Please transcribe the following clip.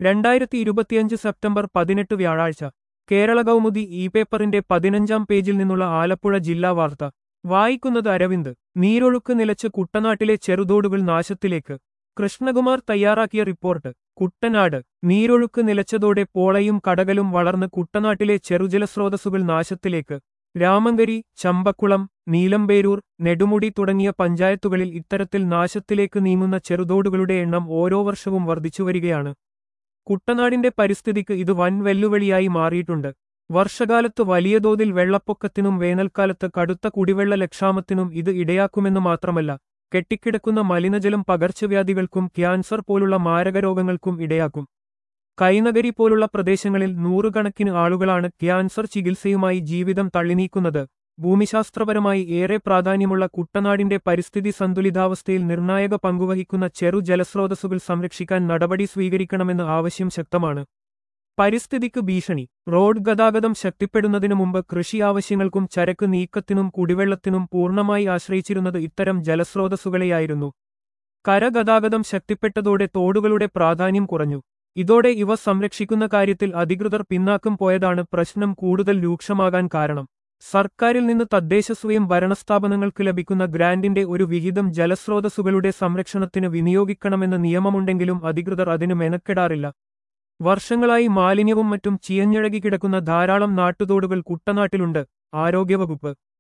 രണ്ടായിരത്തി ഇരുപത്തിയഞ്ച് സെപ്റ്റംബർ പതിനെട്ട് വ്യാഴാഴ്ച കേരള കൗമുദി ഇ പേപ്പറിന്റെ പതിനഞ്ചാം പേജിൽ നിന്നുള്ള ആലപ്പുഴ ജില്ലാ വാർത്ത വായിക്കുന്നത് അരവിന്ദ് നീരൊഴുക്ക് നിലച്ച് കുട്ടനാട്ടിലെ ചെറുതോടുകൾ നാശത്തിലേക്ക് കൃഷ്ണകുമാർ തയ്യാറാക്കിയ റിപ്പോർട്ട് കുട്ടനാട് നീരൊഴുക്ക് നിലച്ചതോടെ പോളയും കടകലും വളർന്ന് കുട്ടനാട്ടിലെ ചെറുജലസ്രോതസ്സുകൾ നാശത്തിലേക്ക് രാമങ്കരി ചമ്പക്കുളം നീലമ്പേരൂർ നെടുമുടി തുടങ്ങിയ പഞ്ചായത്തുകളിൽ ഇത്തരത്തിൽ നാശത്തിലേക്ക് നീങ്ങുന്ന ചെറുതോടുകളുടെ എണ്ണം ഓരോ വർഷവും വർദ്ധിച്ചുവരികയാണ് കുട്ടനാടിന്റെ പരിസ്ഥിതിക്ക് ഇത് വൻ വെല്ലുവിളിയായി മാറിയിട്ടുണ്ട് വർഷകാലത്ത് വലിയ തോതിൽ വെള്ളപ്പൊക്കത്തിനും വേനൽക്കാലത്ത് കടുത്ത കുടിവെള്ള ലക്ഷാമത്തിനും ഇത് ഇടയാക്കുമെന്ന് മാത്രമല്ല കെട്ടിക്കിടക്കുന്ന മലിനജലം പകർച്ചവ്യാധികൾക്കും ക്യാൻസർ പോലുള്ള മാരകരോഗങ്ങൾക്കും ഇടയാക്കും കൈനഗരി പോലുള്ള പ്രദേശങ്ങളിൽ നൂറുകണക്കിന് ആളുകളാണ് ക്യാൻസർ ചികിത്സയുമായി ജീവിതം തള്ളിനീക്കുന്നത് ഭൂമിശാസ്ത്രപരമായി ഏറെ പ്രാധാന്യമുള്ള കുട്ടനാടിന്റെ പരിസ്ഥിതി സന്തുലിതാവസ്ഥയിൽ നിർണായക പങ്കുവഹിക്കുന്ന ചെറു ജലസ്രോതസ്സുകൾ സംരക്ഷിക്കാൻ നടപടി സ്വീകരിക്കണമെന്ന് ആവശ്യം ശക്തമാണ് പരിസ്ഥിതിക്ക് ഭീഷണി റോഡ് ഗതാഗതം ശക്തിപ്പെടുന്നതിനു മുമ്പ് കൃഷി ആവശ്യങ്ങൾക്കും ചരക്ക് നീക്കത്തിനും കുടിവെള്ളത്തിനും പൂർണ്ണമായി ആശ്രയിച്ചിരുന്നത് ഇത്തരം ജലസ്രോതസ്സുകളെയായിരുന്നു കരഗതാഗതം ശക്തിപ്പെട്ടതോടെ തോടുകളുടെ പ്രാധാന്യം കുറഞ്ഞു ഇതോടെ ഇവ സംരക്ഷിക്കുന്ന കാര്യത്തിൽ അധികൃതർ പിന്നാക്കം പോയതാണ് പ്രശ്നം കൂടുതൽ രൂക്ഷമാകാൻ കാരണം സർക്കാരിൽ നിന്ന് തദ്ദേശ സ്വയം ഭരണസ്ഥാപനങ്ങൾക്ക് ലഭിക്കുന്ന ഗ്രാന്റിന്റെ ഒരു വിഹിതം ജലസ്രോതസ്സുകളുടെ സംരക്ഷണത്തിന് വിനിയോഗിക്കണമെന്ന നിയമമുണ്ടെങ്കിലും അധികൃതർ അതിന് മെനക്കെടാറില്ല വർഷങ്ങളായി മാലിന്യവും മറ്റും ചിയഞ്ഞഴകി കിടക്കുന്ന ധാരാളം നാട്ടുതോടുകൾ കുട്ടനാട്ടിലുണ്ട് ആരോഗ്യവകുപ്പ്